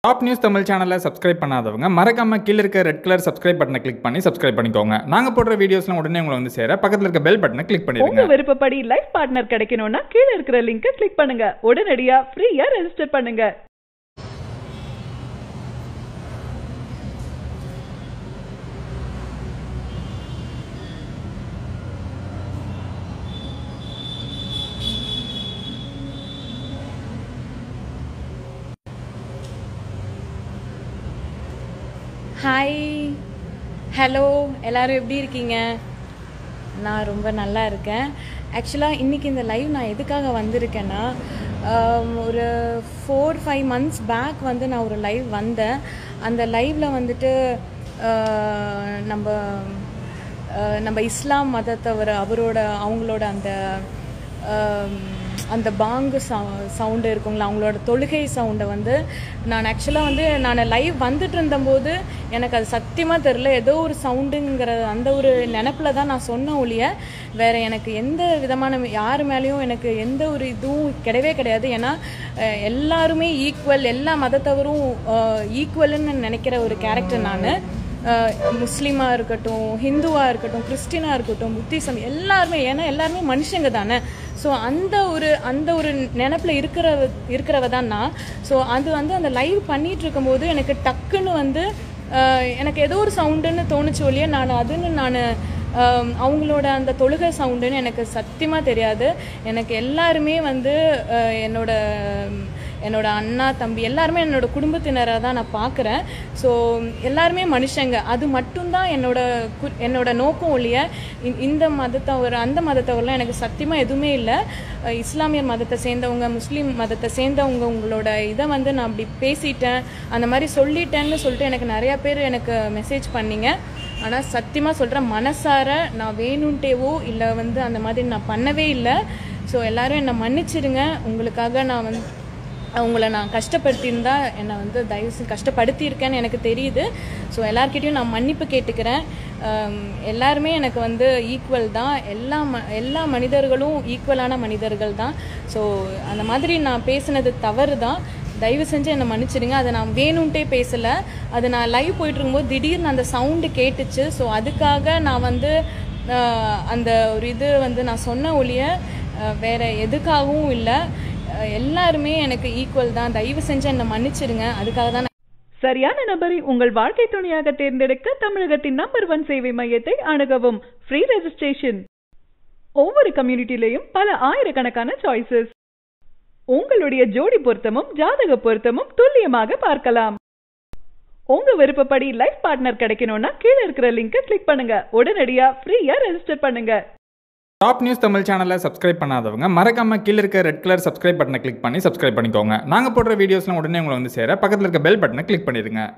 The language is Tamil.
டாப் நியூஸ் தமிழ் சேனலை சப்ஸ்கிரைப் பண்ணாதவங்க மறக்காம கீழ இருக்க ரெட் கலர் சப்ஸ்கிரைப் பட்டனை கிளிக் பண்ணி சப்ஸ்கிரைப் பண்ணிக்கோங்க நாங்க போடுற வீடியோஸ்லாம் உடனே உங்களை வந்து சேர பக்கத்துல இருக்க பெல் பட்டனை கிளிக் உங்க பண்ணிடுங்க விருப்பப்படி லைஃப் பார்ட்னர் கிடைக்கணும்னா கீழ இருக்கிற லிங்கை கிளிக் பண்ணுங்க உடனடியா ஃப்ரீயா ரெஜிஸ்டர் பண்ணுங்க ஹாய் ஹலோ எல்லாரும் எப்படி இருக்கீங்க நான் ரொம்ப நல்லா இருக்கேன் ஆக்சுவலாக இன்றைக்கி இந்த லைவ் நான் எதுக்காக வந்திருக்கேன்னா ஆம், ஒரு ஃபோர் ஃபைவ் மந்த்ஸ் பேக் வந்து நான் ஒரு லைவ் வந்தேன் அந்த லைவில் வந்துட்டு ஆ, நம்ம ஆ, நம்ம இஸ்லாம் மதத்தவர் அவரோட அவங்களோட அந்த ஆம், அந்த பாங்கு சவுண்டு இருக்குங்களா அவங்களோட தொழுகை சவுண்டை வந்து நான் ஆக்சுவலாக வந்து நான் லைவ் வந்துட்டு இருந்தபோது எனக்கு அது சத்தியமாக தெரில ஏதோ ஒரு சவுண்டுங்கிற அந்த ஒரு நினப்பில் தான் நான் சொன்ன ஒழிய வேறு எனக்கு எந்த விதமான யார் மேலேயும் எனக்கு எந்த ஒரு இதுவும் கிடையவே கிடையாது ஏன்னா அஹ், எல்லாருமே ஈக்குவல் எல்லா மதத்தவரும் ஈக்குவல்னு நினைக்கிற ஒரு கேரக்டர் நான் முஸ்லீமாக இருக்கட்டும் ஹிந்துவாக இருக்கட்டும் கிறிஸ்டினாக இருக்கட்டும் புத்திசம் எல்லாருமே ஏன்னா எல்லாருமே மனுஷங்க தானே ஸோ அந்த ஒரு அந்த ஒரு நினப்பில் இருக்கிற இருக்கிறவ தான் நான் ஸோ அது வந்து அந்த லைவ் பண்ணிட்டு இருக்கும்போது எனக்கு டக்குன்னு வந்து அஹ், எனக்கு ஏதோ ஒரு சவுண்டுன்னு தோணுச்சு ஒழிய நான் அதுன்னு நான் ஆம், அவங்களோட அந்த தொழுகை சவுண்டுன்னு எனக்கு சத்தியமாக தெரியாது எனக்கு எல்லாருமே வந்து அஹ், என்னோட என்னோட அண்ணா தம்பி எல்லாருமே என்னோட குடும்பத்தினராக தான் நான் பார்க்குறேன் ஸோ எல்லாருமே மனுஷங்க அது மட்டும்தான் என்னோட கு என்னோட நோக்கம் ஒழிய இ- இந்த மதத்தவர் அந்த மதத்தவர்லாம் எனக்கு சத்தியமாக எதுவுமே இல்லை அஹ், இஸ்லாமியர் மதத்தை சேர்ந்தவங்க முஸ்லீம் மதத்தை சேர்ந்தவங்க உங்களோட இதை வந்து நான் அப்படி பேசிட்டேன் அந்த மாதிரி சொல்லிட்டேன்னு சொல்லிட்டு எனக்கு நிறையா பேர் எனக்கு மெசேஜ் பண்ணீங்க ஆனால் சத்தியமாக சொல்கிறேன் மனசார நான் வேணும்ட்டேவோ இல்லை வந்து அந்த மாதிரி நான் பண்ணவே இல்லை ஸோ எல்லாரும் என்னை மன்னிச்சிடுங்க உங்களுக்காக நான் வந்து உங்களை நான் கஷ்டப்படுத்தியிருந்தா என்னை வந்து தயவு செஞ்சு கஷ்டப்படுத்தியிருக்கேன்னு எனக்கு தெரியுது ஸோ எல்லார்கிட்டயும் நான் மன்னிப்பு கேட்டுக்கிறேன் ஆம், எல்லாருமே எனக்கு வந்து ஈக்குவல் தான் எல்லா ம எல்லா மனிதர்களும் ஈக்குவலான மனிதர்கள் தான் ஸோ அந்த மாதிரி நான் பேசுனது தவறு தான் தயவு செஞ்சு என்னை மன்னிச்சிடுங்க அதை நான் வேணும்ட்டே பேசலை அது நான் லைவ் போயிட்டு இருக்கும்போது திடீர்னு அந்த சவுண்டு கேட்டுச்சு ஸோ அதுக்காக நான் வந்து ஆஹ், அந்த ஒரு இது வந்து நான் சொன்ன ஒழிய ஆஹ், வேற எதுக்காகவும் இல்லை ஆஹ், எல்லாருமே எனக்கு ஈக்குவல் தான் தயவு செஞ்சு என்னை மன்னிச்சிடுங்க அதுக்காக தான் நான் சரியான நபரை உங்கள் வாழ்க்கை துணையாக தேர்ந்தெடுக்க தமிழகத்தின் நம்பர் ஒன் சேவை மையத்தை அணுகவும் ஃப்ரீ ரெஜிஸ்ட்ரேஷன் ஒவ்வொரு கம்யூனிட்டிலையும் பல ஆயிரக்கணக்கான சாய்ஸஸ் உங்களுடைய ஜோடி பொருத்தமும் ஜாதக பொருத்தமும் துல்லியமாக பார்க்கலாம் உங்க விருப்பப்படி லைஃப் பார்ட்னர் கிடைக்கணும்னா கீழ இருக்கிற லிங்கை கிளிக் பண்ணுங்க உடனடியா ஃப்ரீயா ரெஜிஸ்டர் பண்ணுங்க டாப் நியூஸ் தமிழ் சேனலை சப்ஸ்கிரைப் பண்ணாதவங்க மறக்காம கீழ இருக்க ரெட் கலர் சப்ஸ்கிரைப் பட்டனை கிளிக் பண்ணி சப்ஸ்கிரைப் பண்ணிக்கோங்க நாங்க போடுற வீடியோஸ்லாம் உடனே உங்களை வந்து சேர பக்கத்துல இருக்க பெல் பட்டனை கிளிக் பண்ணிடுங்க